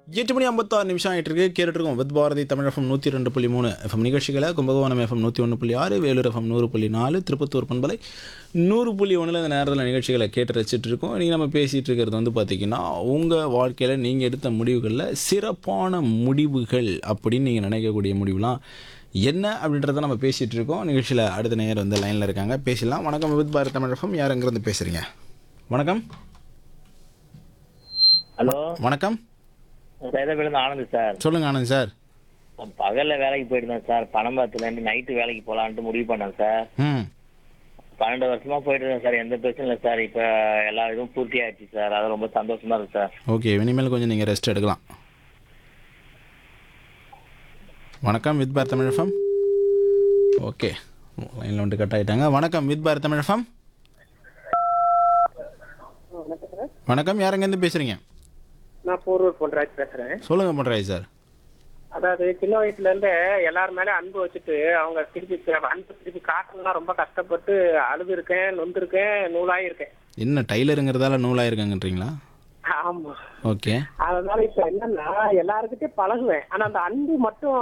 எட்டு மணி ஐம்பத்தாறு நிமிஷம் ஆகிட்டு இருக்கு கேட்டுட்டு இருக்கோம் வித் பாரதி தமிழ் எஃப்எம் நூற்றி ரெண்டு புள்ளி மூணு எஃப்எம் நிகழ்ச்சிகளை கும்பகோணம் எஃப்எம் நூற்றி ஒன்று புள்ளி ஆறு வேலூர் எஃப்எம் நூறு புள்ளி நாலு திருப்பத்தூர் பண்பலை நூறு புள்ளி ஒன்றில் இந்த நேரத்தில் நிகழ்ச்சிகளை கேட்டு ரசிச்சுட்டு இருக்கோம் நீங்கள் நம்ம பேசிகிட்டு இருக்கிறது வந்து பார்த்திங்கன்னா உங்கள் வாழ்க்கையில் நீங்கள் எடுத்த முடிவுகளில் சிறப்பான முடிவுகள் அப்படின்னு நீங்கள் நினைக்கக்கூடிய முடிவுலாம் என்ன அப்படின்றத நம்ம பேசிகிட்டு இருக்கோம் நிகழ்ச்சியில் அடுத்த நேரம் வந்து லைனில் இருக்காங்க பேசலாம் வணக்கம் வித் பாரதி தமிழ் எஃப்எம் யார் எங்கேருந்து பேசுகிறீங்க வணக்கம் ஹலோ வணக்கம் சைதாபேருந்து ஆனந்த் சார் சொல்லுங்கள் ஆனந்த் சார் பகல்ல வேலைக்கு போயிருந்தேன் சார் பணம்பரத்துல இருந்து நைட்டு வேலைக்கு போலான்ட்டு முடிவு பண்ணேன் சார் ம் பன்னெண்டு வருஷமா போயிட்டு இருக்கேன் சார் எந்த பிரச்சனையும் இல்லை சார் இப்ப எல்லா இதுவும் பூர்த்தி ஆயிடுச்சு சார் அது ரொம்ப சந்தோஷமா இருக்கு சார் ஓகே இனிமேல் கொஞ்சம் நீங்கள் ரெஸ்ட் எடுக்கலாம் வணக்கம் வித் பார் தமிழ் எஃப்எம் ஓகே லைனில் வந்துட்டு கட் ஆகிட்டாங்க வணக்கம் வித் பார் தமிழ் எஃப்எம் வணக்கம் யார் எங்கேருந்து பேசுகிறீங்க நான் போரூர் பொன்ராஜ் பேசுறேன் சொல்லுங்கள் பண்ணுறாய் சார் அதாவது சின்ன வயசுல இருந்து எல்லார் மேலே அன்பு வச்சுட்டு அவங்க திருப்பி தி- அன்பு திருப்பி காட்டலாம் ரொம்ப கஷ்டப்பட்டு அழுது இருக்கேன் நொந்திருக்கேன் நூலாகி இருக்கேன் என்ன டைலருங்கிறதால நூலாயிருக்காங்கன்றீங்களா ஆமா ஓகே அதனால இப்ப என்னன்னா எல்லாருக்கிட்டையும் பழகுவேன் ஆனா அந்த அன்பு மட்டும்